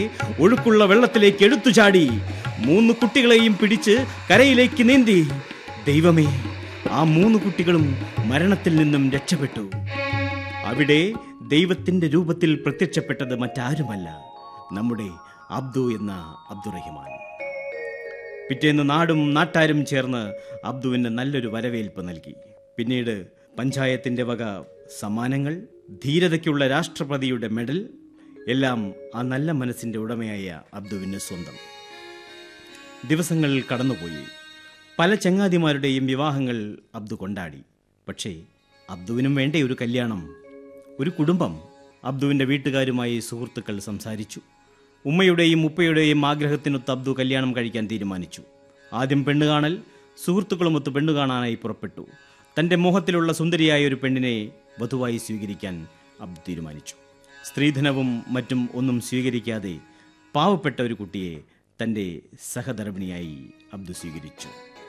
ഒഴുക്കുള്ള വെള്ളത്തിലേക്ക് എടുത്തു ചാടി മൂന്ന് കുട്ടികളെയും പിടിച്ച് കരയിലേക്ക് നീന്തി ദൈവമേ ആ മൂന്ന് കുട്ടികളും മരണത്തിൽ നിന്നും രക്ഷപ്പെട്ടു അവിടെ ദൈവത്തിന്റെ രൂപത്തിൽ പ്രത്യക്ഷപ്പെട്ടത് മറ്റാരുമല്ല നമ്മുടെ അബ്ദു എന്ന അബ്ദുറഹിമാൻ പിറ്റേന്ന് നാടും നാട്ടാരും ചേർന്ന് അബ്ദുവിന് നല്ലൊരു വരവേൽപ്പ് നൽകി പിന്നീട് പഞ്ചായത്തിന്റെ വക സമ്മാനങ്ങൾ ധീരതയ്ക്കുള്ള രാഷ്ട്രപതിയുടെ മെഡൽ എല്ലാം ആ നല്ല മനസ്സിന്റെ ഉടമയായ അബ്ദുവിന് സ്വന്തം ദിവസങ്ങൾ കടന്നുപോയി പല ചങ്ങാതിമാരുടെയും വിവാഹങ്ങൾ അബ്ദു കൊണ്ടാടി പക്ഷേ അബ്ദുവിനും വേണ്ടേ ഒരു കല്യാണം ഒരു കുടുംബം അബ്ദുവിൻ്റെ വീട്ടുകാരുമായി സുഹൃത്തുക്കൾ സംസാരിച്ചു ഉമ്മയുടെയും ഉപ്പയുടെയും ആഗ്രഹത്തിനൊത്ത് അബ്ദു കല്യാണം കഴിക്കാൻ തീരുമാനിച്ചു ആദ്യം പെണ്ണ് കാണൽ സുഹൃത്തുക്കളുമൊത്ത് പെണ്ണു കാണാനായി പുറപ്പെട്ടു തൻ്റെ മോഹത്തിലുള്ള സുന്ദരിയായ ഒരു പെണ്ണിനെ വധുവായി സ്വീകരിക്കാൻ അബ്ദു തീരുമാനിച്ചു സ്ത്രീധനവും മറ്റും ഒന്നും സ്വീകരിക്കാതെ പാവപ്പെട്ട ഒരു കുട്ടിയെ തൻ്റെ സഹധർമ്മിണിയായി അബ്ദു സ്വീകരിച്ചു